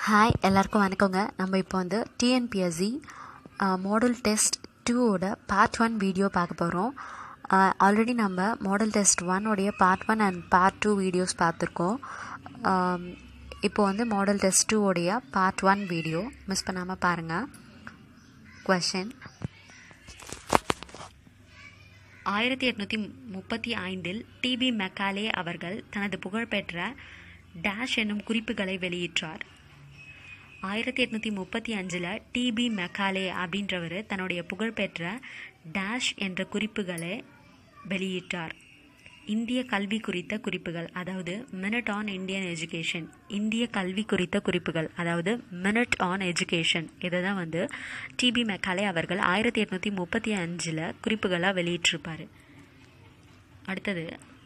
hi எல்லாருக்கும் வணக்கங்க நம்ம இப்போ வந்து டிஎன்பிஎஸ்சி மாடல் டெஸ்ட் டூவோட பார்ட் ஒன் வீடியோ பார்க்க போகிறோம் ஆல்ரெடி நம்ம மாடல் டெஸ்ட் ஒன்னோடைய part one and part two videos பார்த்துருக்கோம் இப்போ வந்து மாடல் டெஸ்ட் டூவோடைய பார்ட் ஒன் வீடியோ மிஸ் பண்ணாமல் பாருங்கள் கொஷின் ஆயிரத்தி எட்நூற்றி முப்பத்தி ஐந்தில் டிபி மெக்காலே அவர்கள் தனது புகழ்பெற்ற டேஷ் என்னும் குறிப்புகளை வெளியிட்டார் ஆயிரத்தி எட்நூற்றி முப்பத்தி அஞ்சில் டிபி மெக்காலே அப்படின்றவர் தன்னுடைய புகழ்பெற்ற டேஷ் என்ற குறிப்புகளை வெளியிட்டார் இந்திய கல்வி குறித்த குறிப்புகள் அதாவது மினிட் ஆன் இந்தியன் எஜுகேஷன் இந்திய கல்வி குறித்த குறிப்புகள் அதாவது மினிட் ஆன் எஜுகேஷன் இதை தான் வந்து டிபி மெக்காலே அவர்கள் ஆயிரத்தி எட்நூற்றி முப்பத்தி அஞ்சில் குறிப்புகளாக வெளியிட்டிருப்பார் அடுத்தது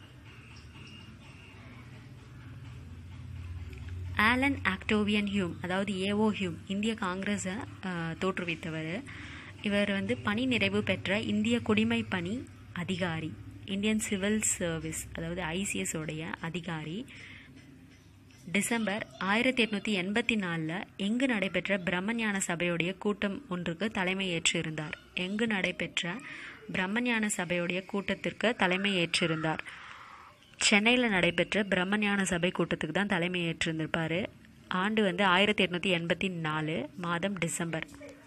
ஆலன் ஆக்டோவியன் ஹியூம் அதாவது ஏஓ ஹியூம் இந்திய காங்கிரஸை தோற்றுவித்தவர் இவர் வந்து பணி நிறைவு பெற்ற இந்திய குடிமை பணி அதிகாரி இந்தியன் சிவில் சர்வீஸ் அதாவது ஐசிஎஸ் உடைய அதிகாரி டிசம்பர் ஆயிரத்தி எட்நூற்றி எண்பத்தி நாலில் எங்கு நடைபெற்ற பிரம்மஞான சபையுடைய கூட்டம் ஒன்றுக்கு தலைமை ஏற்றிருந்தார் எங்கு நடைபெற்ற பிரம்மஞான சபையுடைய கூட்டத்திற்கு தலைமை ஏற்றிருந்தார் சென்னையில் நடைபெற்ற பிரம்மஞான சபை கூட்டத்துக்கு தான் தலைமை ஏற்றிருந்திருப்பார் ஆண்டு வந்து ஆயிரத்தி எட்நூற்றி எண்பத்தி நாலு மாதம் டிசம்பர்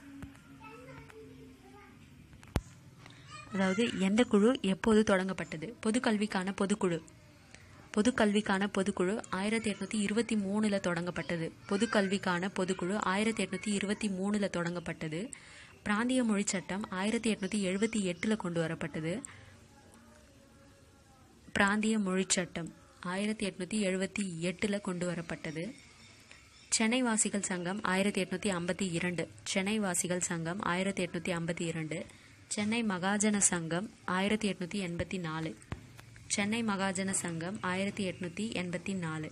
அதாவது எந்த குழு எப்போது தொடங்கப்பட்டது பொது கல்விக்கான பொதுக்குழு பொது கல்விக்கான பொதுக்குழு ஆயிரத்தி எட்நூற்றி இருபத்தி மூணில் தொடங்கப்பட்டது பொது கல்விக்கான பொதுக்குழு ஆயிரத்தி எட்நூற்றி இருபத்தி மூணில் தொடங்கப்பட்டது பிராந்திய மொழி சட்டம் ஆயிரத்தி எட்நூற்றி எழுபத்தி எட்டில் கொண்டு வரப்பட்டது பிராந்திய மொழி சட்டம் ஆயிரத்தி எட்நூற்றி எழுபத்தி எட்டில் கொண்டு வரப்பட்டது சென்னை வாசிகள் சங்கம் ஆயிரத்தி எட்நூற்றி ஐம்பத்தி இரண்டு சென்னை வாசிகள் சங்கம் ஆயிரத்தி எட்நூற்றி ஐம்பத்தி இரண்டு சென்னை மகாஜன சங்கம் ஆயிரத்தி எட்நூற்றி எண்பத்தி நாலு சென்னை மகாஜன சங்கம் ஆயிரத்தி எட்நூற்றி எண்பத்தி நாலு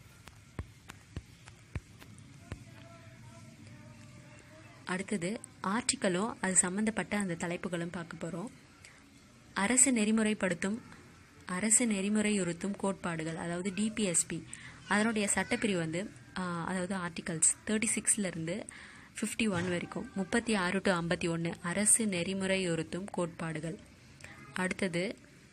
அடுத்தது ஆர்டிக்கலும் அது சம்மந்தப்பட்ட அந்த தலைப்புகளும் பார்க்க போகிறோம் அரசு நெறிமுறைப்படுத்தும் அரசு நெறிமுறையுறுத்தும் கோட்பாடுகள் அதாவது டிபிஎஸ்பி அதனுடைய சட்டப்பிரிவு வந்து அதாவது ஆர்டிகல்ஸ் தேர்ட்டி சிக்ஸ்லேருந்து ஃபிஃப்டி ஒன் வரைக்கும் முப்பத்தி ஆறு டு ஐம்பத்தி ஒன்று அரசு நெறிமுறையுறுத்தும் கோட்பாடுகள் அடுத்தது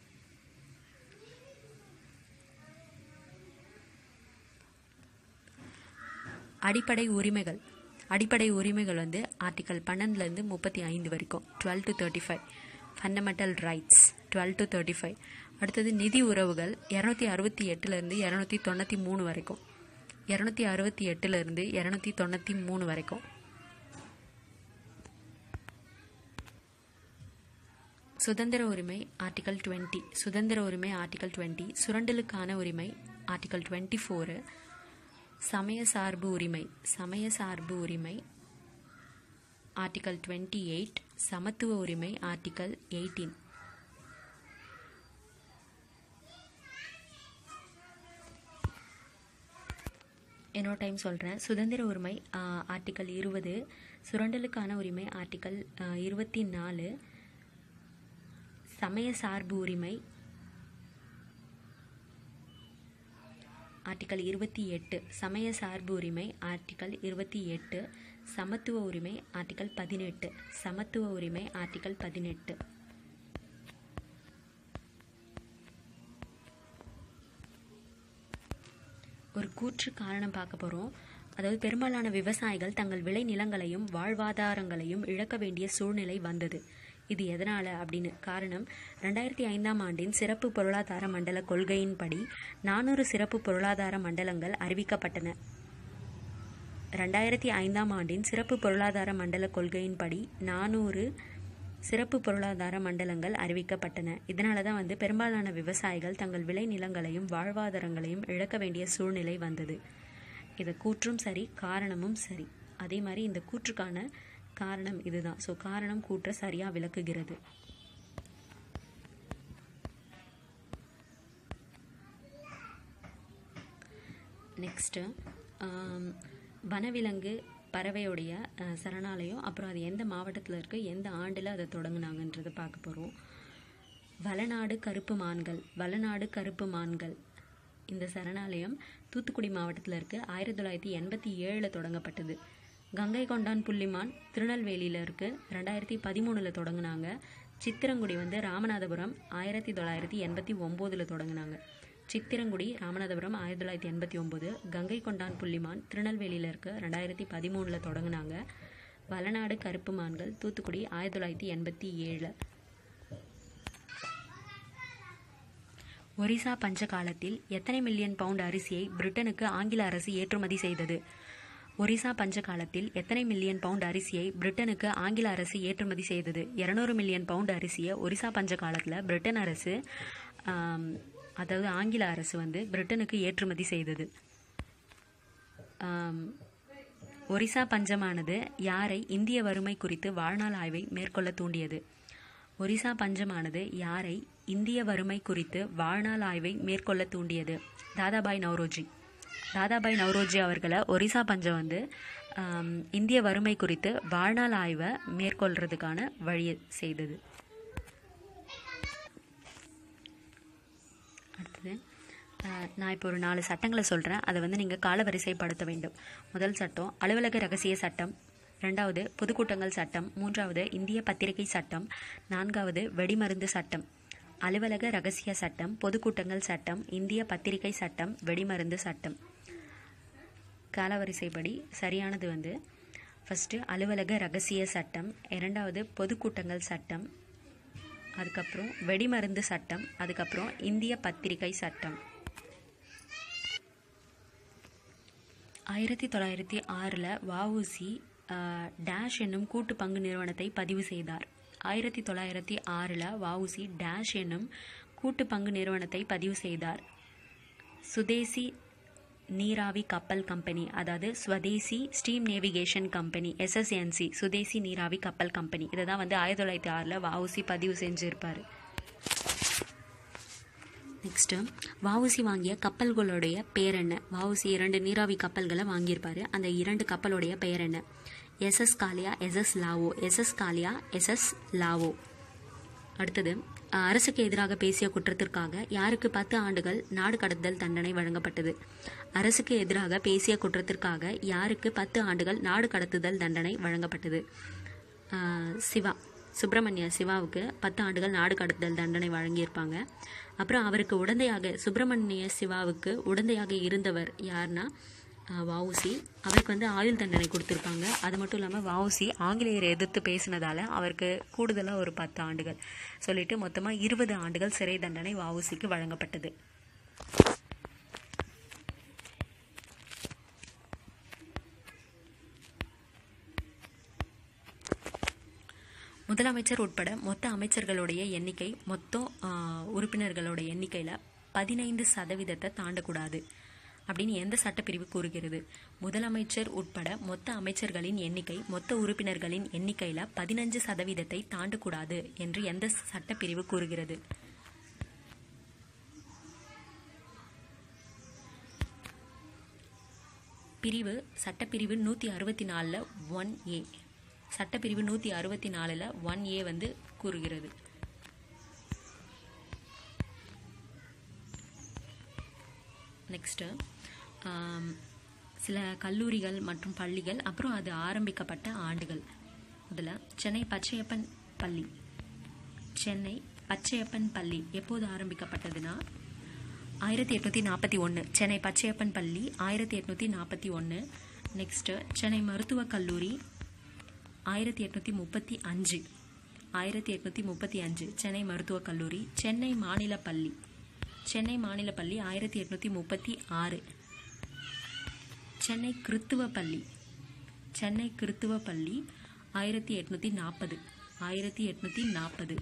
அடிப்படை உரிமைகள் அடிப்படை உரிமைகள் வந்து ஆர்டிக்கல் பன்னெண்டுலேருந்து முப்பத்தி ஐந்து வரைக்கும் twelve to thirty five fundamental rights twelve to thirty five அடுத்தது நிதி உறவுகள் இரநூத்தி அறுபத்தி எட்டுலேருந்து இரநூத்தி தொண்ணூற்றி மூணு வரைக்கும் இரநூத்தி அறுபத்தி எட்டுலேருந்து இரநூத்தி தொண்ணூற்றி மூணு வரைக்கும் சுதந்திர உரிமை ஆர்டிகல் டுவெண்ட்டி சுதந்திர உரிமை ஆர்டிகல் டுவெண்ட்டி சுரண்டலுக்கான உரிமை ஆர்டிகல் டுவெண்ட்டி ஃபோரு சமய சார்பு உரிமை சமய சார்பு உரிமை ஆர்டிகல் டுவெண்ட்டி எயிட் சமத்துவ உரிமை ஆர்டிகல் எயிட்டீன் இன்னொரு டைம் சொல்கிறேன் சுதந்திர உரிமை ஆர்டிக்கல் இருபது சுரண்டலுக்கான உரிமை ஆர்டிக்கல் இருபத்தி நாலு சமய சார்பு உரிமை ஆர்டிக்கல் இருபத்தி எட்டு சமய சார்பு உரிமை ஆர்டிக்கல் இருபத்தி எட்டு சமத்துவ உரிமை ஆர்டிக்கல் பதினெட்டு சமத்துவ உரிமை ஆர்டிக்கல் பதினெட்டு ஒரு கூற்று காரணம் பார்க்க போகிறோம் அதாவது பெரும்பாலான விவசாயிகள் தங்கள் விளை நிலங்களையும் வாழ்வாதாரங்களையும் இழக்க வேண்டிய சூழ்நிலை வந்தது இது எதனால் அப்படின்னு காரணம் ரெண்டாயிரத்தி ஐந்தாம் ஆண்டின் சிறப்பு பொருளாதார மண்டல கொள்கையின்படி நானூறு சிறப்பு பொருளாதார மண்டலங்கள் அறிவிக்கப்பட்டன ரெண்டாயிரத்தி ஐந்தாம் ஆண்டின் சிறப்பு பொருளாதார மண்டல கொள்கையின்படி நானூறு சிறப்பு பொருளாதார மண்டலங்கள் அறிவிக்கப்பட்டன இதனால தான் வந்து பெரும்பாலான விவசாயிகள் தங்கள் விளை நிலங்களையும் வாழ்வாதாரங்களையும் இழக்க வேண்டிய சூழ்நிலை வந்தது இதை கூற்றும் சரி காரணமும் சரி அதே மாதிரி இந்த கூற்றுக்கான காரணம் இதுதான் ஸோ காரணம் கூற்ற சரியாக விளக்குகிறது நெக்ஸ்ட்டு வனவிலங்கு பறவையுடைய சரணாலயம் அப்புறம் அது எந்த மாவட்டத்தில் இருக்குது எந்த ஆண்டில் அதை தொடங்கினாங்கன்றதை பார்க்க போகிறோம் வளநாடு கருப்பு மான்கள் வளநாடு கருப்பு மான்கள் இந்த சரணாலயம் தூத்துக்குடி மாவட்டத்தில் இருக்குது ஆயிரத்தி தொள்ளாயிரத்தி எண்பத்தி ஏழில் தொடங்கப்பட்டது கங்கை கொண்டான் புள்ளிமான் திருநெல்வேலியில் இருக்குது ரெண்டாயிரத்தி பதிமூணில் தொடங்கினாங்க சித்திரங்குடி வந்து ராமநாதபுரம் ஆயிரத்தி தொள்ளாயிரத்தி எண்பத்தி ஒம்போதில் தொடங்கினாங்க சித்திரங்குடி ராமநாதபுரம் ஆயிரத்தி தொள்ளாயிரத்தி எண்பத்தி ஒம்பது கங்கை கொண்டான் புள்ளிமான் திருநெல்வேலியில் இருக்க ரெண்டாயிரத்தி பதிமூணில் தொடங்கினாங்க வளநாடு கருப்பு மான்கள் தூத்துக்குடி ஆயிரத்தி தொள்ளாயிரத்தி எண்பத்தி ஏழில் ஒரிசா பஞ்ச காலத்தில் எத்தனை மில்லியன் பவுண்ட் அரிசியை பிரிட்டனுக்கு ஆங்கில அரசு ஏற்றுமதி செய்தது ஒரிசா பஞ்ச காலத்தில் எத்தனை மில்லியன் பவுண்ட் அரிசியை பிரிட்டனுக்கு ஆங்கில அரசு ஏற்றுமதி செய்தது இரநூறு மில்லியன் பவுண்ட் அரிசியை ஒரிசா பஞ்ச காலத்தில் பிரிட்டன் அரசு ஆம், அதாவது ஆங்கில அரசு வந்து பிரிட்டனுக்கு ஏற்றுமதி செய்தது ஆம், ஒரிசா பஞ்சமானது யாரை இந்திய வறுமை குறித்து வாழ்நாள் ஆய்வை மேற்கொள்ள தூண்டியது ஒரிசா பஞ்சமானது யாரை இந்திய வறுமை குறித்து வாழ்நாள் ஆய்வை மேற்கொள்ள தூண்டியது தாதாபாய் நவ்ரோஜி தாதாபாய் நவ்ரோஜி அவர்களை ஒரிசா பஞ்சம் வந்து ஆம், இந்திய வறுமை குறித்து வாழ்நாள் ஆய்வை மேற்கொள்றதுக்கான வழியை செய்தது அடுத்தது அஹ், நான் இப்போ ஒரு நாலு சட்டங்களை சொல்கிறேன் அதை வந்து நீங்கள் காலவரிசைப்படுத்த வேண்டும் முதல் சட்டம் அலுவலக ரகசிய சட்டம் ரெண்டாவது பொதுக்கூட்டங்கள் சட்டம் மூன்றாவது இந்திய பத்திரிகை சட்டம் நான்காவது வெடிமருந்து சட்டம் அலுவலக ரகசிய சட்டம் பொதுக்கூட்டங்கள் சட்டம் இந்திய பத்திரிகை சட்டம் வெடிமருந்து சட்டம் காலவரிசைப்படி சரியானது வந்து ஃபஸ்ட்டு அலுவலக ரகசிய சட்டம் இரண்டாவது பொதுக்கூட்டங்கள் சட்டம் அதுக்கப்புறம் வெடிமருந்து சட்டம் அதுக்கப்புறம் இந்திய பத்திரிகை சட்டம் ஆயிரத்தி தொள்ளாயிரத்தி ஆறில் வஉசி ஆஹ், டேஷ் என்னும் கூட்டு பங்கு நிறுவனத்தை பதிவு செய்தார் ஆயிரத்தி தொள்ளாயிரத்தி ஆறில் வஉசி டேஷ் என்னும் கூட்டு பங்கு நிறுவனத்தை பதிவு செய்தார் சுதேசி நீராவி கப்பல் கம்பெனி அதாவது Swadeshi steam navigation company SSNC Swadeshi நீராவி கப்பல் கம்பெனி இதை தான் வந்து ஆயிரத்தி தொள்ளாயிரத்தி ஆறில் வஉசி பதிவு செஞ்சிருப்பார் நெக்ஸ்ட்டு வஉசி வாங்கிய கப்பல்களுடைய பெயர் என்ன வஉசி இரண்டு நீராவி கப்பல்களை வாங்கியிருப்பாரு அந்த இரண்டு கப்பலுடைய பெயர் என்ன SS Gallia SS Lawoe SS Gallia SS Lawoe அடுத்தது அஹ், அரசுக்கு எதிராக பேசிய குற்றத்திற்காக யாருக்கு பத்து ஆண்டுகள் நாடு கடத்தல் தண்டனை வழங்கப்பட்டது அரசுக்கு எதிராக பேசிய குற்றத்திற்காக யாருக்கு பத்து ஆண்டுகள் நாடு கடத்துதல் தண்டனை வழங்கப்பட்டது அஹ், சிவா சுப்பிரமணிய சிவாவுக்கு பத்து ஆண்டுகள் நாடு கடத்தல் தண்டனை வழங்கியிருப்பாங்க அப்புறம் அவருக்கு உடந்தையாக சுப்பிரமணிய சிவாவுக்கு உடந்தையாக இருந்தவர் யாருன்னா அஹ், வஉசி அவருக்கு வந்து ஆயுள் தண்டனை கொடுத்துருப்பாங்க அது மட்டும் இல்லாமல் வஉசி ஆங்கிலேயரை எதிர்த்து பேசினதால அவருக்கு கூடுதலாக ஒரு பத்து ஆண்டுகள் சொல்லிட்டு மொத்தமாக இருபது ஆண்டுகள் சிறை தண்டனை வஉசிக்கு வழங்கப்பட்டது முதலமைச்சர் உட்பட மொத்த அமைச்சர்களுடைய எண்ணிக்கை மொத்தம் ஆஹ், உறுப்பினர்களோட எண்ணிக்கையில் பதினைந்து சதவீதத்தை தாண்டக்கூடாது அப்படின்னு எந்த சட்டப்பிரிவு கூறுகிறது முதலமைச்சர் உட்பட மொத்த அமைச்சர்களின் எண்ணிக்கை மொத்த உறுப்பினர்களின் எண்ணிக்கையில் பதினஞ்சு சதவீதத்தை தாண்டக்கூடாது என்று எந்த சட்டப்பிரிவு கூறுகிறது பிரிவு சட்டப்பிரிவு நூற்றி அறுபத்தி நாலில் ஒன் ஏ சட்டப்பிரிவு நூற்றி அறுபத்தி நாலில் ஒன் ஏ வந்து கூறுகிறது நெக்ஸ்ட்டு சில கல்லூரிகள் மற்றும் பள்ளிகள் அப்புறம் அது ஆரம்பிக்கப்பட்ட ஆண்டுகள் முதல்ல சென்னை பச்சையப்பன் பள்ளி சென்னை பச்சையப்பன் பள்ளி எப்போது ஆரம்பிக்கப்பட்டதுன்னா ஆயிரத்தி எட்நூற்றி நாற்பத்தி ஒன்று சென்னை பச்சையப்பன் பள்ளி ஆயிரத்தி எட்நூற்றி நாற்பத்தி ஒன்று நெக்ஸ்ட்டு சென்னை மருத்துவக் கல்லூரி ஆயிரத்தி எட்நூற்றி முப்பத்தி அஞ்சு ஆயிரத்தி எட்நூற்றி முப்பத்தி அஞ்சு சென்னை மருத்துவக் கல்லூரி சென்னை மாநில பள்ளி சென்னை மாநில பள்ளி ஆயிரத்தி எட்நூற்றி முப்பத்தி ஆறு சென்னை கிறித்துவ பள்ளி சென்னை கிறித்துவ பள்ளி ஆயிரத்தி எட்நூற்றி நாற்பது ஆயிரத்தி எட்நூற்றி நாற்பது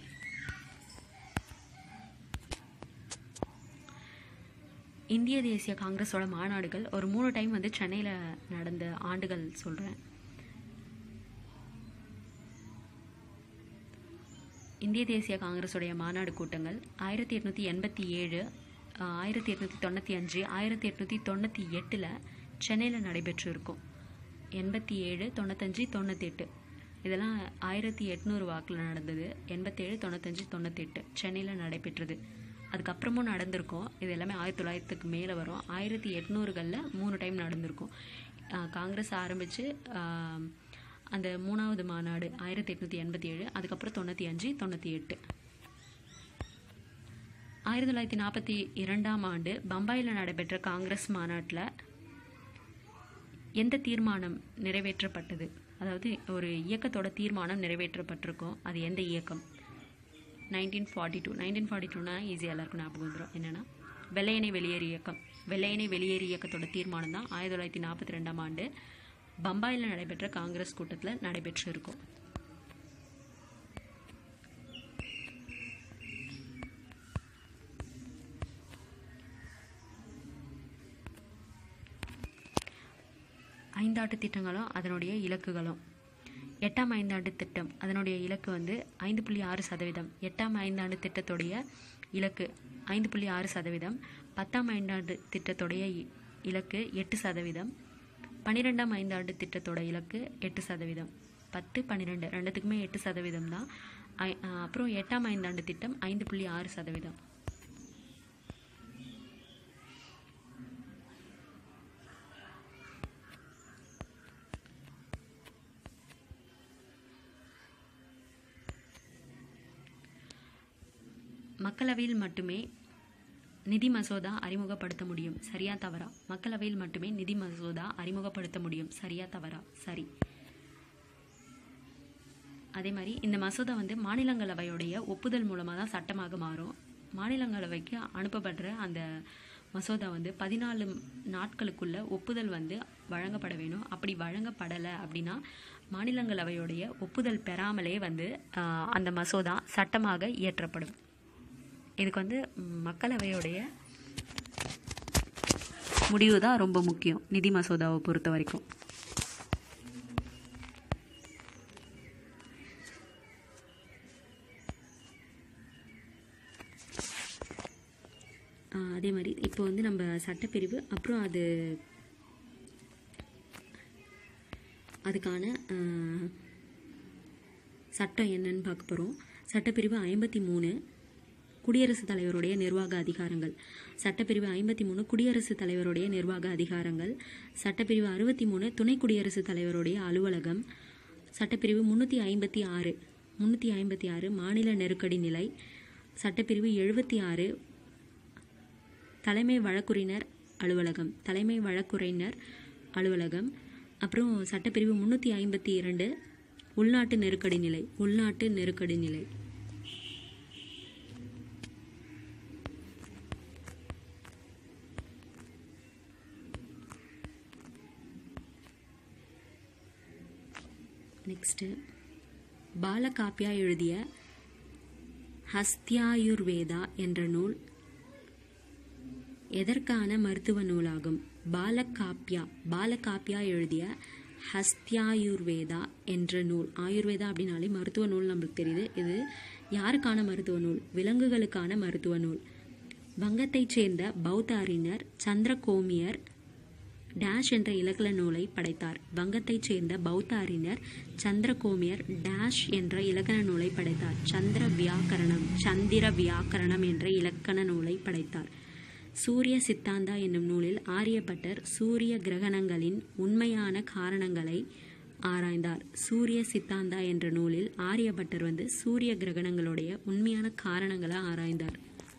இந்திய தேசிய காங்கிரஸோட மாநாடுகள் ஒரு மூணு டைம் வந்து சென்னையில் நடந்த ஆண்டுகள் சொல்கிறேன் இந்திய தேசிய காங்கிரஸுடைய மாநாடு கூட்டங்கள் ஆயிரத்தி எட்நூற்றி எண்பத்தி ஏழு ஆயிரத்தி எட்நூற்றி தொண்ணூற்றி அஞ்சு ஆயிரத்தி எட்நூற்றி தொண்ணூற்றி எட்டில் சென்னையில் நடைபெற்றிருக்கும் எண்பத்தி ஏழு தொண்ணூத்தஞ்சு தொண்ணூத்தெட்டு இதெல்லாம் ஆயிரத்தி எட்நூறு வாக்கில் நடந்தது எண்பத்தேழு தொண்ணூத்தஞ்சு தொண்ணூத்தெட்டு சென்னையில் நடைபெற்றது அதுக்கப்புறமும் நடந்திருக்கும் இது எல்லாமே ஆயிரத்தி தொள்ளாயிரத்துக்கு மேலே வரும் ஆயிரத்தி எட்நூறுகளில் மூணு டைம் நடந்திருக்கும் ஆஹ் காங்கிரஸ் ஆரம்பித்து அந்த மூணாவது மாநாடு ஆயிரத்தி எட்நூற்றி எண்பத்தி ஏழு அதுக்கப்புறம் தொண்ணூற்றி அஞ்சு தொண்ணூற்றி எட்டு ஆயிரத்தி தொள்ளாயிரத்தி நாற்பத்தி இரண்டாம் ஆண்டு பம்பாயில் நடைபெற்ற காங்கிரஸ் மாநாட்டில் எந்த தீர்மானம் நிறைவேற்றப்பட்டது அதாவது ஒரு இயக்கத்தோட தீர்மானம் நிறைவேற்றப்பட்டிருக்கும் அது எந்த இயக்கம் nineteen forty two nineteen forty டூனா ஈஸியாக எல்லாருக்கும் ஞாபகம் வந்துடும் என்னென்னா வெள்ளையனை வெளியேறு இயக்கம் வெள்ளையனை வெளியேறு இயக்கத்தோட தீர்மானம் தான் ஆயிரத்தி தொள்ளாயிரத்தி நாற்பத்தி ரெண்டாம் ஆண்டு பம்பாயில் நடைபெற்ற காங்கிரஸ் கூட்டத்தில் நடைபெற்று இருக்கும் ஐந்தாண்டு திட்டங்களும் அதனுடைய இலக்குகளும் எட்டாம் ஐந்தாண்டு திட்டம் அதனுடைய இலக்கு வந்து ஐந்து புள்ளி ஆறு சதவீதம் எட்டாம் ஐந்தாண்டு திட்டத்துடைய இலக்கு ஐந்து புள்ளி ஆறு சதவீதம் பத்தாம் ஐந்தாண்டு திட்டத்துடைய இ- இலக்கு எட்டு சதவீதம் பன்னிரெண்டாம் ஐந்தாண்டு திட்டத்தோட இலக்கு எட்டு சதவீதம் பத்து பன்னிரெண்டு ரெண்டுத்துக்குமே எட்டு சதவீதம் தான் ஐ- அஹ் அப்புறம் எட்டாம் ஐந்தாண்டு திட்டம் ஐந்து புள்ளி ஆறு சதவீதம் மக்களவையில் மட்டுமே நிதி மசோதா அறிமுகப்படுத்த முடியும் சரியா தவறா மக்களவையில் மட்டுமே நிதி மசோதா அறிமுகப்படுத்த முடியும் சரியா தவறா சரி அதே மாதிரி இந்த மசோதா வந்து மாநிலங்களவையுடைய ஒப்புதல் மூலமாக தான் சட்டமாக மாறும் மாநிலங்களவைக்கு அனுப்பப்படுற அந்த மசோதா வந்து பதினாலு நாட்களுக்குள்ள ஒப்புதல் வந்து வழங்கப்பட வேணும் அப்படி வழங்கப்படலை அப்படின்னா மாநிலங்களவையுடைய ஒப்புதல் பெறாமலே வந்து ஆஹ், அந்த மசோதா சட்டமாக இயற்றப்படும் இதுக்கு வந்து ம், மக்களவையுடைய முடிவு தான் ரொம்ப முக்கியம் நிதி மசோதாவை பொறுத்த வரைக்கும் ஆஹ் அதே மாதிரி இப்போ வந்து நம்ம சட்டப்பிரிவு அப்புறம் அது அதுக்கான ஆஹ், சட்டம் என்னன்னு பார்க்க போகிறோம் சட்டப்பிரிவு ஐம்பத்தி மூணு குடியரசுத் தலைவருடைய நிர்வாக அதிகாரங்கள் சட்டப்பிரிவு ஐம்பத்தி மூணு குடியரசுத் தலைவருடைய நிர்வாக அதிகாரங்கள் சட்டப்பிரிவு அறுபத்தி மூணு துணை குடியரசுத் தலைவருடைய அலுவலகம் சட்டப்பிரிவு முந்நூற்றி ஐம்பத்தி ஆறு முந்நூற்றி ஐம்பத்தி ஆறு மாநில நெருக்கடி நிலை சட்டப்பிரிவு எழுபத்தி ஆறு தலைமை வழக்குரைஞர் அலுவலகம் தலைமை வழக்குரைஞர் அலுவலகம் அப்புறம் சட்டப்பிரிவு முந்நூற்றி ஐம்பத்தி இரண்டு உள்நாட்டு நெருக்கடி நிலை உள்நாட்டு நெருக்கடி நிலை நெக்ஸ்ட்டு பாலகாப்பியா எழுதிய ஹஸ்தியாயுர்வேதா என்ற நூல் எதற்கான மருத்துவ நூலாகும் பாலகாப்பியா பாலகாப்பியா எழுதிய ஹஸ்தியாயுர்வேதா என்ற நூல் ஆயுர்வேதா அப்படின்னாலே மருத்துவ நூல் நம்மளுக்கு தெரியுது இது யாருக்கான மருத்துவ நூல் விலங்குகளுக்கான மருத்துவ நூல் வங்கத்தைச் சேர்ந்த பௌத்த அறிஞர் சந்திரகோமியர் டேஷ் என்ற இலக்கண நூலை படைத்தார் வங்கத்தைச் சேர்ந்த பௌத்த அறிஞர் சந்திரகோமியர் டேஷ் என்ற இலக்கண நூலை படைத்தார் சந்திர வியாக்கரணம் சந்திர வியாக்கரணம் என்ற இலக்கண நூலை படைத்தார் சூரிய சித்தாந்தா என்னும் நூலில் ஆரியப்பட்டர் சூரிய கிரகணங்களின் உண்மையான காரணங்களை ஆராய்ந்தார் சூரிய சித்தாந்தா என்ற நூலில் ஆரியப்பட்டர் வந்து சூரிய கிரகணங்களுடைய உண்மையான காரணங்களை ஆராய்ந்தார்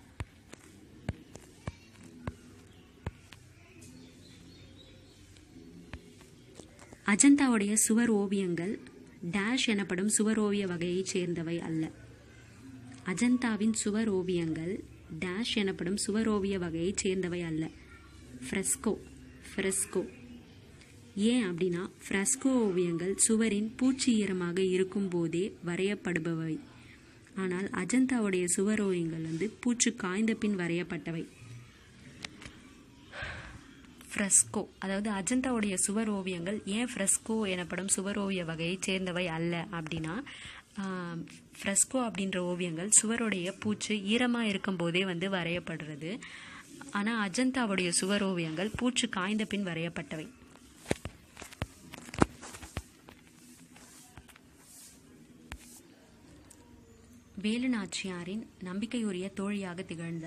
அஜந்தாவுடைய சுவர் ஓவியங்கள் டேஷ் எனப்படும் சுவர் ஓவிய வகையைச் சேர்ந்தவை அல்ல அஜந்தாவின் சுவர் ஓவியங்கள் டேஷ் எனப்படும் சுவர் ஓவிய வகையைச் சேர்ந்தவை அல்ல ஃப்ரெஸ்கோ ஃப்ரெஸ்கோ ஏன் அப்படின்னா ஃப்ரெஸ்கோ ஓவியங்கள் சுவரின் பூச்சி ஈரமாக இருக்கும் போதே வரையப்படுபவை ஆனால் அஜந்தாவுடைய சுவர் ஓவியங்கள் வந்து பூச்சு காய்ந்த பின் வரையப்பட்டவை ஃப்ரெஸ்கோ அதாவது அஜந்தாவுடைய சுவர் ஓவியங்கள் ஏன் ஃப்ரெஸ்கோ எனப்படும் சுவர் ஓவிய வகையைச் சேர்ந்தவை அல்ல அப்படின்னா ஆம், ஃப்ரெஸ்கோ அப்படின்ற ஓவியங்கள் சுவருடைய பூச்சு ஈரமாக இருக்கும்போதே வந்து வரையப்படுறது ஆனால் அஜந்தாவுடைய சுவர் ஓவியங்கள் பூச்சு காய்ந்த பின் வரையப்பட்டவை வேலு நாச்சியாரின் நம்பிக்கையுரிய தோழியாக திகழ்ந்த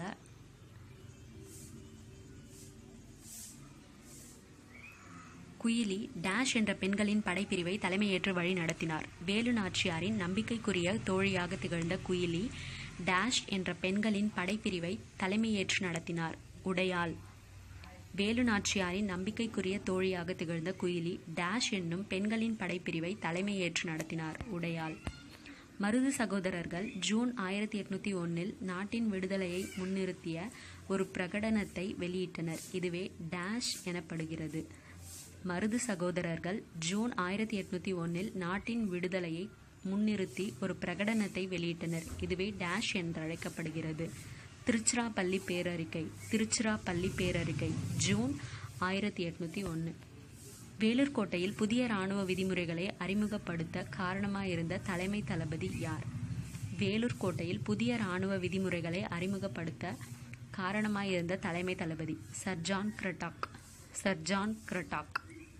குயிலி டேஷ் என்ற பெண்களின் படைப்பிரிவை தலைமையேற்று வழி நடத்தினார் வேலு நாச்சியாரின் நம்பிக்கைக்குரிய தோழியாக திகழ்ந்த குயிலி டேஷ் என்ற பெண்களின் படைப்பிரிவை தலைமையேற்று நடத்தினார் உடையாள் வேலு நாச்சியாரின் நம்பிக்கைக்குரிய தோழியாக திகழ்ந்த குயிலி டேஷ் என்னும் பெண்களின் படைப்பிரிவை தலைமையேற்று நடத்தினார் உடையாள் மருது சகோதரர்கள் ஜூன் ஆயிரத்தி எட்நூத்தி ஒன்னில் நாட்டின் விடுதலையை முன்னிறுத்திய ஒரு பிரகடனத்தை வெளியிட்டனர் இதுவே டேஷ் எனப்படுகிறது மருது சகோதரர்கள் ஜூன் ஆயிரத்தி எட்நூத்தி ஒன்னில் நாட்டின் விடுதலையை முன்னிறுத்தி ஒரு பிரகடனத்தை வெளியிட்டனர் இதுவே டேஷ் என்றழைக்கப்படுகிறது திருச்சிராப்பள்ளி பேரறிக்கை திருச்சிராப்பள்ளி பேரறிக்கை ஜூன் ஆயிரத்தி எட்நூத்தி ஒன்று வேலூர் கோட்டையில் புதிய இராணுவ விதிமுறைகளை அறிமுகப்படுத்த காரணமாயிருந்த தலைமை தளபதி யார் வேலூர் கோட்டையில் புதிய இராணுவ விதிமுறைகளை அறிமுகப்படுத்த காரணமாயிருந்த தலைமை தளபதி sir John Cradock sir John Cradock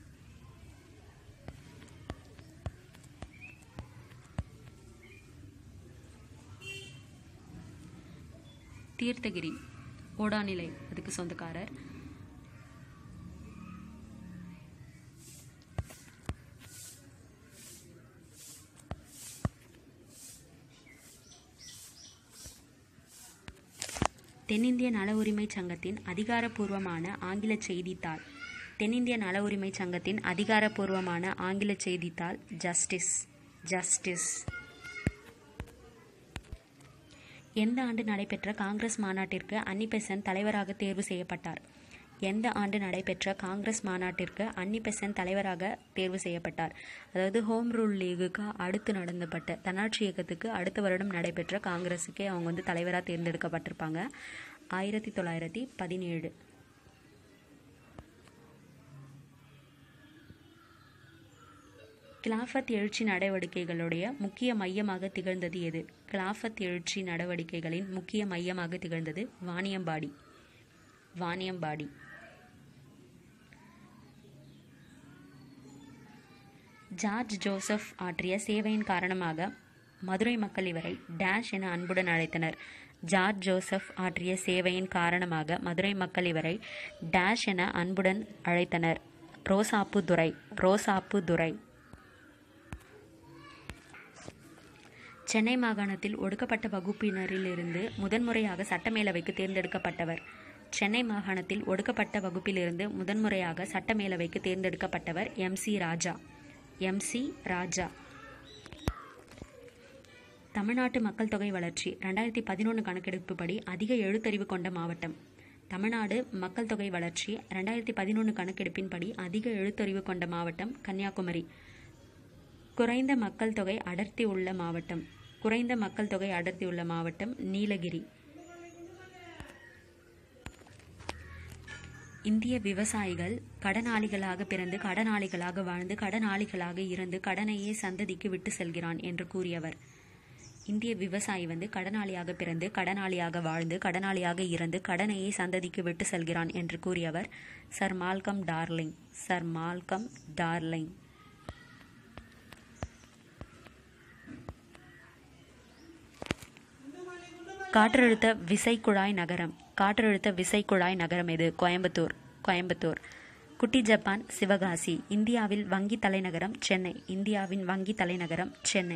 Theerthagiri Odanilai அதுக்கு சொந்தக்காரர் தென்னிந்திய நல உரிமை சங்கத்தின் அதிகாரப்பூர்வமான ஆங்கில செய்தித்தாள் தென்னிந்திய நல உரிமை சங்கத்தின் அதிகாரப்பூர்வமான ஆங்கில செய்தித்தாள் ஜஸ்டிஸ் ஜஸ்டிஸ் எந்த ஆண்டு நடைபெற்ற காங்கிரஸ் மாநாட்டிற்கு அன்னி பெசன்ட் தலைவராக தேர்வு செய்யப்பட்டார் எந்த ஆண்டு நடைபெற்ற காங்கிரஸ் மாநாட்டிற்கு அன்னி பெசன்ட் தலைவராக தேர்வு செய்யப்பட்டார் அதாவது ஹோம் ரூல் லீகுக்கு அடுத்து நடந்தப்பட்ட தன்னாட்சி இயக்கத்துக்கு அடுத்த வருடம் நடைபெற்ற காங்கிரஸுக்கே அவங்க வந்து தலைவராக தேர்ந்தெடுக்கப்பட்டிருப்பாங்க ஆயிரத்தி தொள்ளாயிரத்தி பதினேழு கிலாஃபத் எழுச்சி நடவடிக்கைகளுடைய முக்கிய மையமாக திகழ்ந்தது எது கிலாஃபத் எழுச்சி நடவடிக்கைகளின் முக்கிய மையமாக திகழ்ந்தது வாணியம்பாடி வாணியம்பாடி ஜார்ஜ் ஜோசப் ஆற்றிய சேவையின் காரணமாக மதுரை மக்கள் இவரை டேஷ் என அன்புடன் அழைத்தனர் ஜார்ஜ் ஜோசப் ஆற்றிய சேவையின் காரணமாக மதுரை மக்கள் இவரை டேஷ் என அன்புடன் அழைத்தனர் ரோசாப்பு துரை ரோசாப்பு துரை சென்னை மாகாணத்தில் ஒடுக்கப்பட்ட வகுப்பினரிலிருந்து முதன்முறையாக சட்டமேலவைக்கு தேர்ந்தெடுக்கப்பட்டவர் சென்னை மாகாணத்தில் ஒடுக்கப்பட்ட வகுப்பிலிருந்து முதன்முறையாக சட்டமேலவைக்கு தேர்ந்தெடுக்கப்பட்டவர் M C Raja M C Raja தமிழ்நாட்டு மக்கள் தொகை வளர்ச்சி ரெண்டாயிரத்தி பதினொன்று கணக்கெடுப்புப்படி அதிக எழுத்தறிவு கொண்ட மாவட்டம் தமிழ்நாடு மக்கள் தொகை வளர்ச்சி ரெண்டாயிரத்தி பதினொன்று கணக்கெடுப்பின்படி அதிக எழுத்தறிவு கொண்ட மாவட்டம் கன்னியாகுமரி குறைந்த மக்கள் தொகை அடர்த்தி உள்ள மாவட்டம் குறைந்த மக்கள் தொகை அடர்த்தி உள்ள மாவட்டம் நீலகிரி இந்திய விவசாயிகள் கடனாளிகளாக பிறந்து கடனாளிகளாக வாழ்ந்து கடனாளிகளாக இறந்து கடனையே சந்ததிக்கு விட்டு செல்கிறான் என்று கூறியவர் இந்திய விவசாயி வந்து கடனாளியாக பிறந்து கடனாளியாக வாழ்ந்து கடனாளியாக இறந்து கடனையே சந்ததிக்கு விட்டு செல்கிறான் என்று கூறியவர் sir Malcolm Darling sir Malcolm Darling காற்றழுத்த விசைக்குழாய் நகரம் காற்றழுத்த விசைக்குழாய் நகரம் எது கோயம்புத்தூர் கோயம்புத்தூர் குட்டி ஜப்பான் சிவகாசி இந்தியாவில் வங்கி தலைநகரம் சென்னை இந்தியாவின் வங்கி தலைநகரம் சென்னை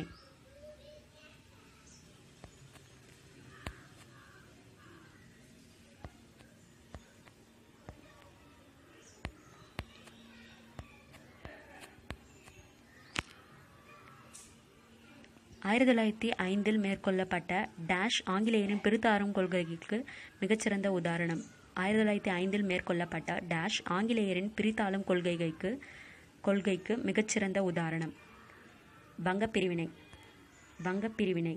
ஆயிரத்தி தொள்ளாயிரத்தி ஐந்தில் மேற்கொள்ளப்பட்ட டேஷ் ஆங்கிலேயரின் பிரித்தாரும் கொள்கைக்கு மிகச்சிறந்த உதாரணம் ஆயிரத்தி தொள்ளாயிரத்தி ஐந்தில் மேற்கொள்ளப்பட்ட டேஷ் ஆங்கிலேயரின் பிரித்தாளும் கொள்கைக்கு கொள்கைக்கு மிகச்சிறந்த உதாரணம் வங்கப் பிரிவினை வங்கப் பிரிவினை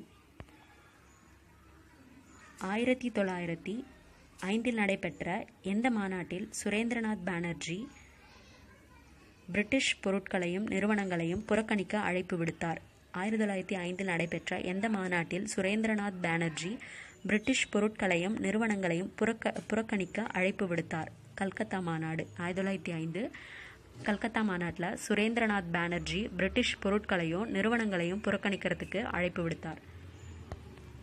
ஆயிரத்தி தொள்ளாயிரத்தி ஐந்தில் நடைபெற்ற எந்த மாநாட்டில் சுரேந்திரநாத் பானர்ஜி பிரிட்டிஷ் பொருட்களையும் நிறுவனங்களையும் புறக்கணிக்க அழைப்பு விடுத்தார் ஆயிரத்தி தொள்ளாயிரத்தி ஐந்தில் நடைபெற்ற எந்த மாநாட்டில் சுரேந்திரநாத் பானர்ஜி பிரிட்டிஷ் பொருட்களையும் நிறுவனங்களையும் புறக்க புறக்கணிக்க அழைப்பு விடுத்தார் கல்கத்தா மாநாடு ஆயிரத்தி தொள்ளாயிரத்தி ஐந்து கல்கத்தா மாநாட்டில் சுரேந்திரநாத் பானர்ஜி பிரிட்டிஷ் பொருட்களையும் நிறுவனங்களையும் புறக்கணிக்கிறதுக்கு அழைப்பு விடுத்தார்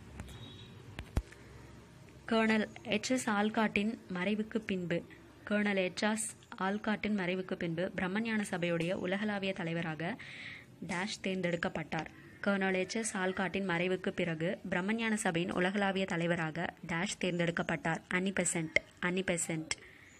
கர்னல் எச்எஸ் ஆல்காட்டின் மறைவுக்கு பின்பு கர்னல் எச்எஸ் ஆல்காட்டின் மறைவுக்கு பின்பு பிரம்மஞான சபையுடைய உலகளாவிய தலைவராக டேஷ் தேர்ந்தெடுக்கப்பட்டார் கர்னல் எச்எஸ் ஆல்காட்டின் மறைவுக்கு பிறகு பிரம்மஞான சபையின் உலகளாவிய தலைவராக டேஷ் தேர்ந்தெடுக்கப்பட்டார் அனிபெசன்ட் அனிபெசன்ட்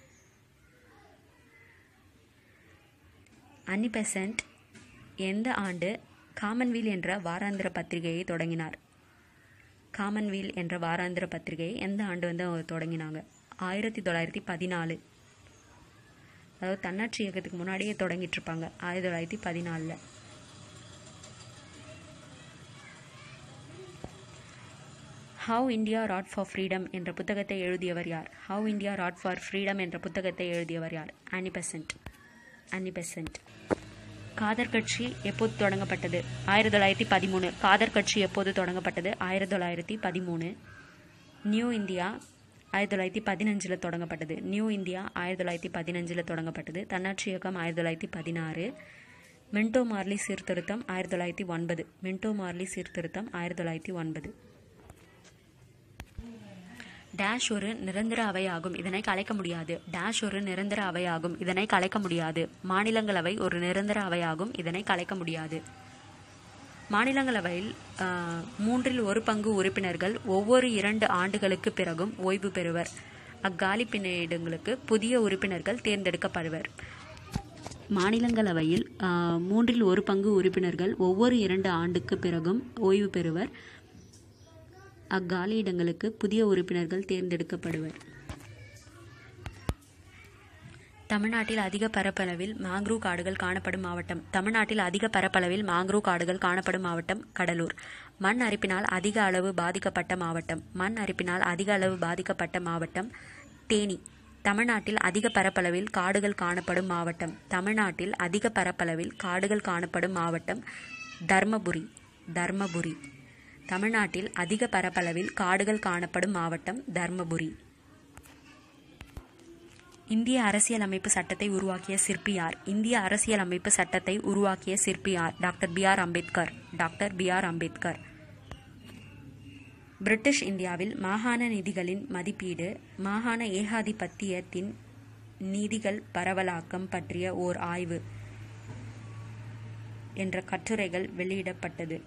அன்னிபெசன்ட் எந்த ஆண்டு காமன்வீல் என்ற வாராந்திர பத்திரிகையை தொடங்கினார் காமன்வீல் என்ற வாராந்திர பத்திரிகையை எந்த ஆண்டு வந்து அவங்க தொடங்கினாங்க ஆயிரத்தி தொள்ளாயிரத்தி பதினாலு அதாவது தன்னாட்சி இயக்கத்துக்கு முன்னாடியே தொடங்கிட்டு இருப்பாங்க ஆயிரத்தி தொள்ளாயிரத்தி பதினாலில் how India wrought for freedom என்ற புத்தகத்தை எழுதியவர் யார் how India wrought for freedom என்ற புத்தகத்தை எழுதியவர் யார் அனிபெசன்ட் அனிபெசன்ட் காதர் கட்சி எப்போது தொடங்கப்பட்டது ஆயிரத்தி தொள்ளாயிரத்தி பதிமூணு காதர் கட்சி எப்போது தொடங்கப்பட்டது ஆயிரத்தி தொள்ளாயிரத்தி பதிமூணு நியூ இந்தியா ஆயிரத்தி தொள்ளாயிரத்தி பதினஞ்சில் தொடங்கப்பட்டது நியூ இந்தியா ஆயிரத்தி தொள்ளாயிரத்தி பதினஞ்சில் தொடங்கப்பட்டது தன்னாட்சி இயக்கம் ஆயிரத்தி தொள்ளாயிரத்தி பதினாறு மென்டோ மார்லி சீர்திருத்தம் ஆயிரத்தி தொள்ளாயிரத்தி ஒன்பது மென்டோ மார்லி சீர்திருத்தம் ஆயிரத்தி தொள்ளாயிரத்தி ஒன்பது டேஷ் ஒரு நிரந்தர அவையாகும் இதனை கலைக்க முடியாது டேஷ் ஒரு நிரந்தர அவையாகும் இதனை கலைக்க முடியாது மாநிலங்களவை ஒரு நிரந்தர அவையாகும் இதனை கலைக்க முடியாது மாநிலங்களவையில் ஆஹ், மூன்றில் ஒரு பங்கு உறுப்பினர்கள் ஒவ்வொரு இரண்டு ஆண்டுகளுக்கு பிறகும் ஓய்வு பெறுவர் அக்காலி பிணையிடங்களுக்கு புதிய உறுப்பினர்கள் தேர்ந்தெடுக்கப்படுவர் மாநிலங்களவையில் ஆஹ், மூன்றில் ஒரு பங்கு உறுப்பினர்கள் ஒவ்வொரு இரண்டு ஆண்டுக்கு பிறகும் ஓய்வு பெறுவர் அக்காலி இடங்களுக்கு புதிய உறுப்பினர்கள் தேர்ந்தெடுக்கப்படுவர் தமிழ்நாட்டில் அதிக பரப்பளவில் மாங்க்ரூவ் காடுகள் காணப்படும் மாவட்டம் தமிழ்நாட்டில் அதிக பரப்பளவில் மாங்க்ரூவ் காடுகள் காணப்படும் மாவட்டம் கடலூர் மண் அரிப்பினால் அதிக அளவு பாதிக்கப்பட்ட மாவட்டம் மண் அரிப்பினால் அதிக அளவு பாதிக்கப்பட்ட மாவட்டம் தேனி தமிழ்நாட்டில் அதிக பரப்பளவில் காடுகள் காணப்படும் மாவட்டம் தமிழ்நாட்டில் அதிக பரப்பளவில் காடுகள் காணப்படும் மாவட்டம் தர்மபுரி தர்மபுரி தமிழ்நாட்டில் அதிக பரப்பளவில் காடுகள் காணப்படும் மாவட்டம் தர்மபுரி இந்திய அரசியலமைப்பு சட்டத்தை உருவாக்கிய சிற்பி யார் இந்திய அரசியலமைப்பு சட்டத்தை உருவாக்கிய சிற்பி யார் doctor B R Ambedkar doctor B R Ambedkar British இந்தியாவில் மாகாண நிதிகளின் மதிப்பீடு மாகாண ஏகாதிபத்தியத்தின் நிதிகள் பரவலாக்கம் பற்றிய ஓர் ஆய்வு என்ற கட்டுரைகள் வெளியிடப்பட்டது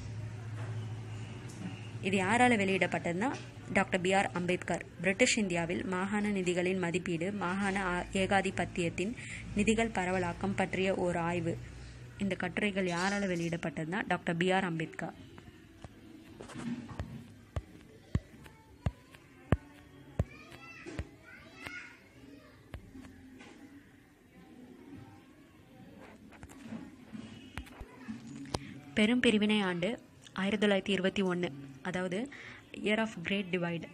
இது யாரால் வெளியிடப்பட்டதுன்னா doctor B R Ambedkar British இந்தியாவில் மாகாண நிதிகளின் மதிப்பீடு மாகாண ஆ- ஏகாதிபத்தியத்தின் நிதிகள் பரவலாக்கம் பற்றிய ஓர் ஆய்வு இந்த கட்டுரைகள் யாரால் வெளியிடப்பட்டதுன்னா டாக்டர் பி ஆர் அம்பேத்கர் பெரும் பிரிவினை ஆண்டு ஆயிரத்தி தொள்ளாயிரத்தி இருபத்தி ஒன்று அதாவது இயர் ஆஃப் கிரேட் டிவைடு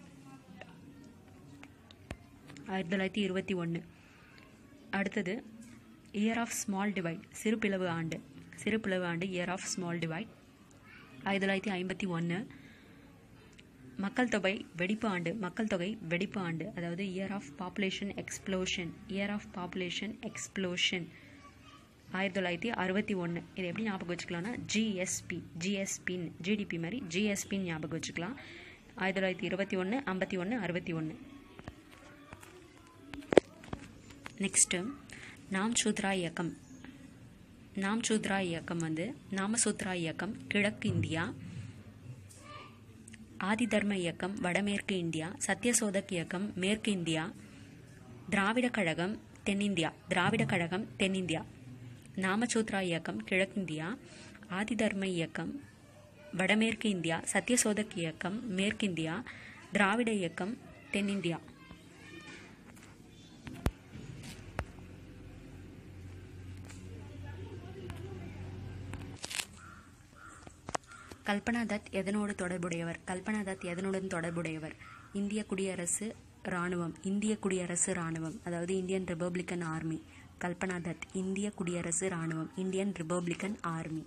ஆயிரத்தி தொள்ளாயிரத்தி இருபத்தி ஒன்று அடுத்தது இயர் ஆஃப் ஸ்மால் டிவைட் சிறு பிளவு ஆண்டு சிறு பிளவு ஆண்டு இயர் ஆஃப் ஸ்மால் டிவைட் ஆயிரத்தி தொள்ளாயிரத்தி ஐம்பத்தி ஒன்று மக்கள் தொகை வெடிப்பு ஆண்டு மக்கள் தொகை வெடிப்பு ஆண்டு அதாவது year of population explosion year of population explosion ஆயிரத்தி தொள்ளாயிரத்தி அறுபத்தி ஒன்று இது எப்படி ஞாபகம் வச்சுக்கலாம்னா ஜிஎஸ்பி ஜிஎஸ்பின்னு ஜிடிபி மாதிரி ஜிஎஸ்பின்னு ஞாபகம் வச்சுக்கலாம் ஆயிரத்தி தொள்ளாயிரத்தி இருபத்தி ஒன்று ஐம்பத்தி ஒன்று அறுபத்தி ஒன்று நெக்ஸ்ட்டு நாம் சூத்ரா இயக்கம் நாம் சூத்ரா இயக்கம் வந்து நாமசூத்ரா இயக்கம் கிழக்கு இந்தியா ஆதி தர்ம இயக்கம் வடமேற்கு இந்தியா சத்யசோதக் இயக்கம் மேற்கு இந்தியா திராவிட கழகம் தென்னிந்தியா திராவிட கழகம் தென்னிந்தியா நாமசூத்ரா இயக்கம் கிழக்கிந்தியா ஆதி தர்ம இயக்கம் வடமேற்கு இந்தியா சத்யசோதக் இயக்கம் மேற்கிந்தியா திராவிட இயக்கம் தென்னிந்தியா கல்பனா தத் எதனோடு தொடர்புடையவர் கல்பனா தத் எதனுடன் தொடர்புடையவர் இந்திய குடியரசு இராணுவம் இந்திய குடியரசு இராணுவம் அதாவது இந்தியன் ரிபப்ளிக்கன் ஆர்மி கல்பனா தத் இந்திய குடியரசு இராணுவம் இந்தியன் ரிபப்ளிக்கன் ஆர்மி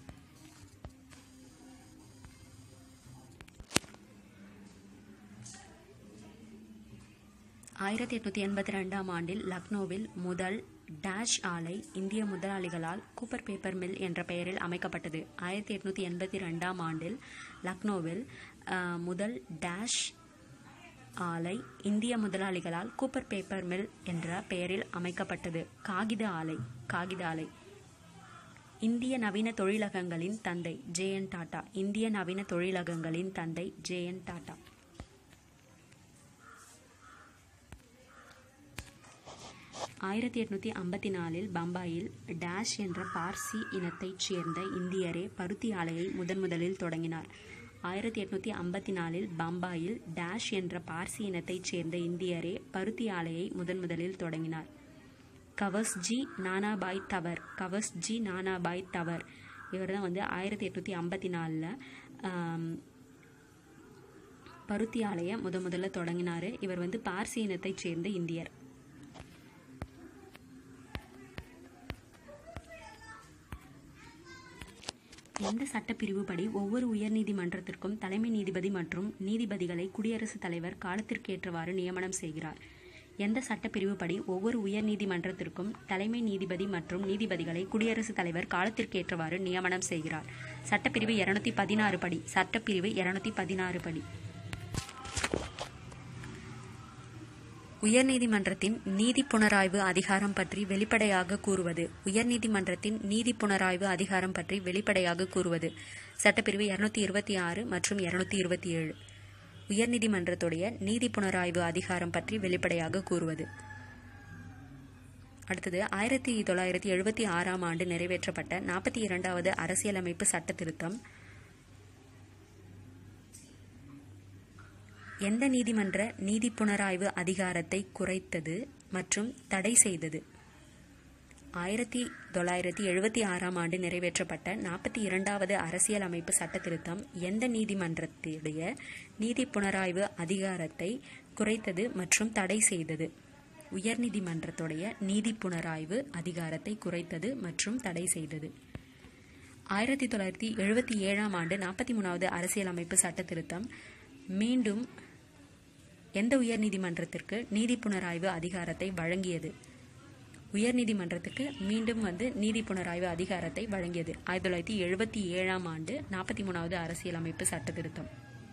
ஆயிரத்தி எட்நூற்றி எண்பத்தி ரெண்டாம் ஆண்டில் லக்னோவில் முதல் டேஷ் ஆலை இந்திய முதலாளிகளால் கூப்பர் பேப்பர் மில் என்ற பெயரில் அமைக்கப்பட்டது ஆயிரத்தி எட்நூற்றி எண்பத்தி ரெண்டாம் ஆண்டில் லக்னோவில் அஹ், முதல் டேஷ் ஆலை இந்திய முதலாளிகளால் கூப்பர் பேப்பர் மில் என்ற பெயரில் அமைக்கப்பட்டது காகித ஆலை காகித ஆலை இந்திய நவீன தொழிலகங்களின் தந்தை ஜே என் டாடா இந்திய நவீன தொழிலகங்களின் தந்தை ஜே என் டாடா ஆயிரத்தி எட்நூத்தி ஐம்பத்தி நாலில் பம்பாயில் டேஷ் என்ற பார்சி இனத்தைச் சேர்ந்த இந்தியரே பருத்தி ஆலையை முதன் முதலில் தொடங்கினார் ஆயிரத்தி எட்நூத்தி ஐம்பத்தி நாலில் பம்பாயில் டேஷ் என்ற பார்சி இனத்தைச் சேர்ந்த இந்தியரே பருத்தி ஆலையை முதன் முதலில் தொடங்கினார் கவஸ்ஜி நானாபாய் தவர் கவஸ்ஜி நானாபாய் தவர் இவர் தான் வந்து ஆயிரத்தி எட்நூற்றி ஐம்பத்தி நாலில் பருத்தி ஆலையை முத முதல்ல தொடங்கினார் இவர் வந்து பார்சி இனத்தைச் சேர்ந்த இந்தியர் எந்த சட்டப்பிரிவுப்படி ஒவ்வொரு உயர்நீதிமன்றத்திற்கும் தலைமை நீதிபதி மற்றும் நீதிபதிகளை குடியரசுத் தலைவர் காலத்திற்கேற்றவாறு நியமனம் செய்கிறார் எந்த சட்டப்பிரிவுப்படி ஒவ்வொரு உயர்நீதிமன்றத்திற்கும் தலைமை நீதிபதி மற்றும் நீதிபதிகளை குடியரசுத் தலைவர் காலத்திற்கேற்றவாறு நியமனம் செய்கிறார் சட்டப்பிரிவு இருநூத்தி பதினாறு படி சட்டப்பிரிவு இருநூத்தி பதினாறு படி உயர்நீதிமன்றத்தின் நீதி புனராய்வு அதிகாரம் பற்றி வெளிப்படையாக கூறுவது உயர்நீதிமன்றத்தின் நீதி புனராய்வு அதிகாரம் பற்றி வெளிப்படையாக கூறுவது சட்டப்பிரிவு இருநூத்தி இருபத்தி ஆறு மற்றும் இருநூத்தி இருபத்தி ஏழு உயர்நீதிமன்றத்துடைய நீதி புனராய்வு அதிகாரம் பற்றி வெளிப்படையாக கூறுவது அடுத்தது ஆயிரத்தி தொள்ளாயிரத்தி எழுபத்தி ஆறாம் ஆண்டு நிறைவேற்றப்பட்ட நாற்பத்தி இரண்டாவது அரசியலமைப்பு சட்ட திருத்தம் எந்த நீதிமன்ற நீதி புனராய்வு அதிகாரத்தை குறைத்தது மற்றும் தடை செய்தது ஆயிரத்தி தொள்ளாயிரத்தி எழுபத்தி ஆறாம் ஆண்டு நிறைவேற்றப்பட்ட நாற்பத்தி இரண்டாவது அரசியல் அமைப்பு சட்ட திருத்தம் எந்த நீதிமன்றத்துடைய நீதி புனராய்வு அதிகாரத்தை குறைத்தது மற்றும் தடை செய்தது உயர்நீதிமன்றத்துடைய நீதி புனராய்வு அதிகாரத்தை குறைத்தது மற்றும் தடை செய்தது ஆயிரத்தி தொள்ளாயிரத்தி எழுபத்தி ஏழாம் ஆண்டு நாற்பத்தி மூணாவது அரசியலமைப்பு சட்ட திருத்தம் மீண்டும் எந்த உயர்நீதிமன்றத்திற்கு நீதி புனராய்வு அதிகாரத்தை வழங்கியது உயர்நீதிமன்றத்துக்கு மீண்டும் வந்து நீதி புனராய்வு அதிகாரத்தை வழங்கியது ஆயிரத்தி தொள்ளாயிரத்தி எழுபத்தி ஏழாம் ஆண்டு நாற்பத்தி மூணாவது அரசியலமைப்பு சட்ட திருத்தம்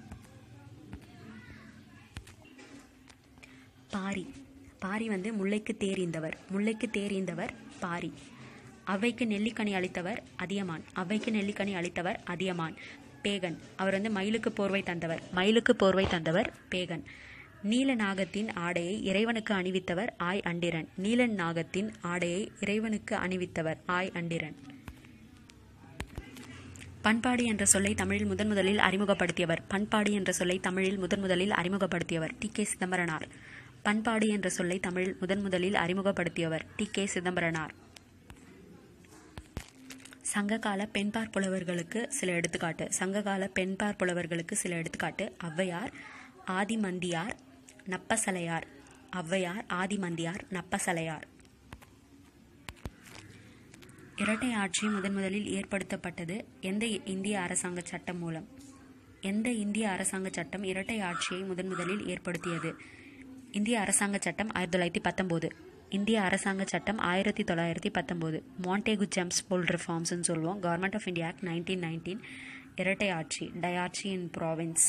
பாரி பாரி வந்து முல்லைக்கு தேறிந்தவர் முல்லைக்கு தேறிந்தவர் பாரி அவைக்கு நெல்லிக்கனி அளித்தவர் அதியமான் அவைக்கு நெல்லிக்கனி அளித்தவர் அதியமான் பேகன் அவர் வந்து மயிலுக்கு போர்வை தந்தவர் மயிலுக்கு போர்வை தந்தவர் பேகன் நீல நாகத்தின் ஆடையை இறைவனுக்கு அணிவித்தவர் ஆய் அண்டிரன் நீலன் நாகத்தின் ஆடையை இறைவனுக்கு அணிவித்தவர் ஆய் அண்டிரன் பண்பாடு என்ற சொல்லை தமிழில் முதன் முதலில் அறிமுகப்படுத்தியவர் பண்பாடு என்ற சொல்லை தமிழில் முதன் முதலில் அறிமுகப்படுத்தியவர் டி கே சிதம்பரனார் பண்பாடு என்ற சொல்லை தமிழில் முதன் முதலில் அறிமுகப்படுத்தியவர் டி கே சிதம்பரனார் சங்ககால பெண்பார் புலவர்களுக்கு சில எடுத்துக்காட்டு சங்ககால பெண்பார் புலவர்களுக்கு சில எடுத்துக்காட்டு ஔவையார் ஆதிமந்தியார் நப்பசலையார் ஔவையார் ஆதிமந்தியார் நப்பசலையார் இரட்டை ஆட்சி முதன் முதலில் ஏற்படுத்தப்பட்டது எந்த இந்திய அரசாங்க சட்டம் மூலம் எந்த இந்திய அரசாங்க சட்டம் இரட்டை ஆட்சியை முதன் முதலில் ஏற்படுத்தியது இந்திய அரசாங்க சட்டம் ஆயிரத்தி தொள்ளாயிரத்தி பத்தொம்போது இந்திய அரசாங்க சட்டம் ஆயிரத்தி தொள்ளாயிரத்தி பத்தொம்போது மாண்டேகு ஜெம்ஸ் போல் ரிஃபார்ம்ஸ்னு சொல்லுவோம் government of India act nineteen nineteen இரட்டை ஆட்சி டயாட்சி இன் ப்ராவின்ஸ்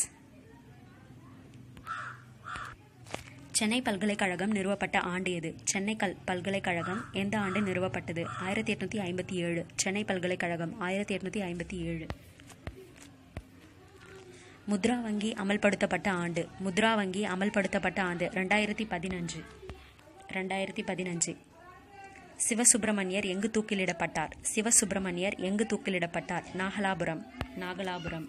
சென்னை பல்கலைக்கழகம் நிறுவப்பட்ட ஆண்டு எது சென்னை கல் பல்கலைக்கழகம் எந்த ஆண்டு நிறுவப்பட்டது ஆயிரத்தி எட்நூத்தி ஐம்பத்தி ஏழு சென்னை பல்கலைக்கழகம் ஆயிரத்தி எட்நூத்தி ஐம்பத்தி ஏழு முத்ரா வங்கி அமல்படுத்தப்பட்ட ஆண்டு முத்ரா வங்கி அமல்படுத்தப்பட்ட ஆண்டு ரெண்டாயிரத்தி பதினஞ்சு ரெண்டாயிரத்தி பதினஞ்சு சிவசுப்பிரமணியர் எங்கு தூக்கிலிடப்பட்டார் சிவசுப்பிரமணியர் எங்கு தூக்கிலிடப்பட்டார் நாகலாபுரம் நாகலாபுரம்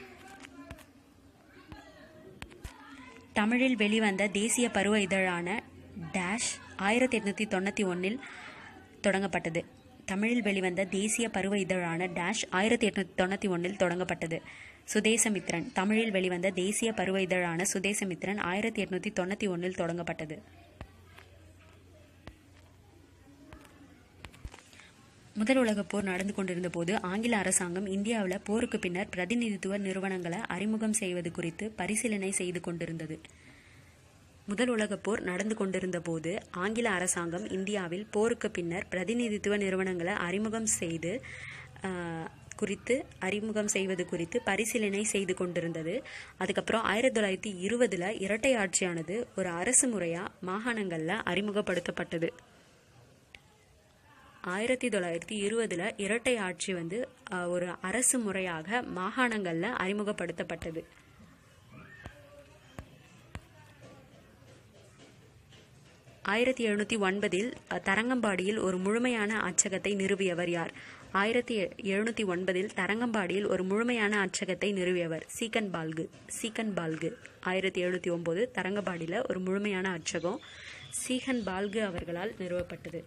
தமிழில் வெளிவந்த தேசிய பருவ இதழான டேஷ் ஆயிரத்தி எட்நூற்றி தொண்ணூற்றி ஒன்றில் தொடங்கப்பட்டது தமிழில் வெளிவந்த தேசிய பருவ இதழான டேஷ் ஆயிரத்தி எட்நூற்றி தொண்ணூற்றி ஒன்றில் தொடங்கப்பட்டது சுதேசமித்ரன் தமிழில் வெளிவந்த தேசிய பருவ இதழான சுதேசமித்ரன் ஆயிரத்தி எட்நூற்றி தொண்ணூற்றி ஒன்றில் தொடங்கப்பட்டது முதல் உலகப் போர் நடந்து கொண்டிருந்த போது ஆங்கில அரசாங்கம் இந்தியாவில் போருக்கு பின்னர் பிரதிநிதித்துவ நிறுவனங்களை அறிமுகம் செய்வது குறித்து பரிசீலனை செய்து கொண்டிருந்தது முதல் உலகப் போர் நடந்து கொண்டிருந்த போது ஆங்கில அரசாங்கம் இந்தியாவில் போருக்கு பின்னர் பிரதிநிதித்துவ நிறுவனங்களை அறிமுகம் செய்து குறித்து அறிமுகம் செய்வது குறித்து பரிசீலனை செய்து கொண்டிருந்தது அதுக்கப்புறம் ஆயிரத்தி தொள்ளாயிரத்தி இருபதில் இரட்டை ஆட்சியானது ஒரு அரசு முறையாக மாகாணங்களில் அறிமுகப்படுத்தப்பட்டது ஆயிரத்தி தொள்ளாயிரத்தி இருபதில் இரட்டை ஆட்சி வந்து அஹ், ஒரு அரசு முறையாக மாகாணங்களில் அறிமுகப்படுத்தப்பட்டது ஆயிரத்தி எழுநூற்றி ஒன்பதில் அஹ், தரங்கம்பாடியில் ஒரு முழுமையான அச்சகத்தை நிறுவியவர் யார் ஆயிரத்தி எழுநூற்றி ஒன்பதில் தரங்கம்பாடியில் ஒரு முழுமையான அச்சகத்தை நிறுவியவர் சீக்கன் பால்கு சீக்கன் பால்கு ஆயிரத்தி எழுநூற்றி ஒம்பது தரங்கம்பாடியில் ஒரு முழுமையான அச்சகம் சீகன் பால்கு அவர்களால் நிறுவப்பட்டது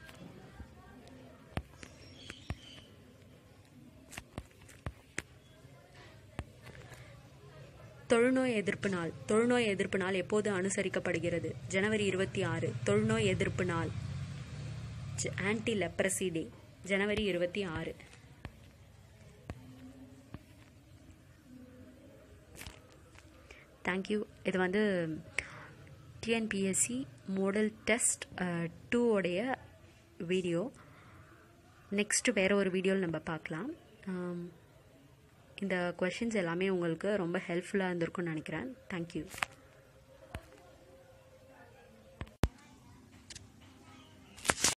தொழுநோய் எதிர்ப்பு நாள் தொழுநோய் எதிர்ப்பு நாள் எப்போது அனுசரிக்கப்படுகிறது ஜனவரி இருபத்தி ஆறு தொழுநோய் எதிர்ப்பு நாள் ஆன்டி லெப்ரசி டே ஜனவரி இருபத்தி ஆறு தேங்க்யூ இது வந்து டிஎன்பிஎஸ்சி மாடல் டெஸ்ட் டூ உடைய வீடியோ நெக்ஸ்ட்டு வேறு ஒரு வீடியோவில் நம்ம பார்க்கலாம் ஆம், இந்த கொஷின்ஸ் எல்லாமே உங்களுக்கு ரொம்ப ஹெல்ப்ஃபுல்லாக இருந்திருக்கும்னு நினைக்கிறேன் தேங்க்யூ